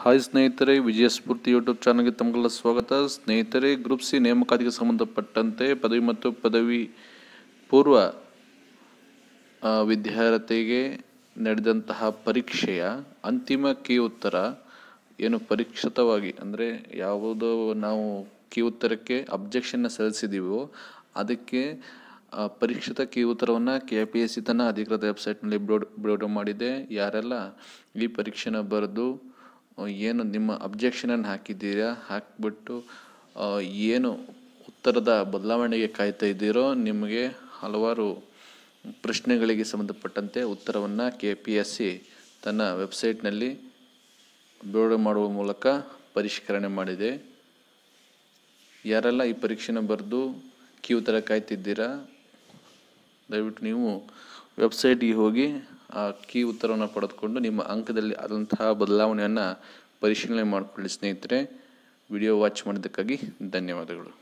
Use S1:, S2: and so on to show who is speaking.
S1: hi ಸ್ನೇಹಿತರೆ ವಿಜಯ ಸ್ಫೂರ್ತಿ YouTube ಚಾನಲ್ಗೆ ತಮಗೆಲ್ಲ ಸ್ವಾಗತ ಸ್ನೇಹಿತರೆ ಗ್ರೂಪ್ ಸಿ ನೇಮಕಾತಿಗೆ ಸಂಬಂಧಪಟ್ಟಂತೆ ಪದವಿ ಮತ್ತು ಪದವಿ ಪೂರ್ವ ಆ, ವಿದ್ಯಾರ್ಥಿಗೆ ನಡೆದಂತಹ ಪರೀಕ್ಷೆಯ ಅಂತಿಮ ಕೀ ಉತ್ತರ ಏನು ಪರೀಕ್ಷಿತವಾಗಿ ಅಂದರೆ ಯಾವುದೋ ನಾವು ಕೀ ಉತ್ತರಕ್ಕೆ ಅಬ್ಜೆಕ್ಷನ್ನ ಸಲ್ಲಿಸಿದ್ದೀವೋ ಅದಕ್ಕೆ ಆ, ಪರೀಕ್ಷಿತ ಕೀ ಉತ್ತರವನ್ನು ಕೆ ಪಿ ಎಸ್ ಸಿ ತನ್ನ ಅಧಿಕೃತ ವೆಬ್ಸೈಟ್ನಲ್ಲಿ ಬಿಡುಗಡೆ ಬಿಡುಗಡೆ ಮಾಡಿದೆ ಯಾರೆಲ್ಲ ಈ ಪರೀಕ್ಷೆನ ಬರೆದು ಆ, ಏನು ನಿಮ್ಮ ಅಬ್ಜೆಕ್ಷನನ್ನು ಹಾಕಿದ್ದೀರಾ ಹಾಕಿಬಿಟ್ಟು ಆ, ಏನು ಉತ್ತರದ ಬದಲಾವಣೆಗೆ ಕಾಯ್ತಾ ಇದ್ದೀರೋ ನಿಮಗೆ ಹಲವಾರು ಪ್ರಶ್ನೆಗಳಿಗೆ ಸಂಬಂಧಪಟ್ಟಂತೆ ಉತ್ತರವನ್ನು ಕೆ ಪಿ ಎಸ್ ಸಿ ತನ್ನ ವೆಬ್ಸೈಟ್ನಲ್ಲಿ ಬಿಡುಗಡೆ ಮಾಡುವ ಮೂಲಕ ಪರಿಷ್ಕರಣೆ ಮಾಡಿದೆ ಯಾರೆಲ್ಲ ಈ ಪರೀಕ್ಷೆನ ಬರೆದು ಕೀ ಉತ್ತರ ಕಾಯ್ತಿದ್ದೀರಾ ದಯವಿಟ್ಟು ನೀವು ವೆಬ್ಸೈಟ್ಗೆ ಹೋಗಿ ಆ ಕೀ ಉತ್ತರವನ್ನು ಪಡೆದುಕೊಂಡು ನಿಮ್ಮ ಅಂಕದಲ್ಲಿ ಆದಂತಹ ಬದಲಾವಣೆಯನ್ನು ಪರಿಶೀಲನೆ ಮಾಡಿಕೊಳ್ಳಿ ಸ್ನೇಹಿತರೆ ವಿಡಿಯೋ ವಾಚ್ ಮಾಡಿದ್ದಕ್ಕಾಗಿ ಧನ್ಯವಾದಗಳು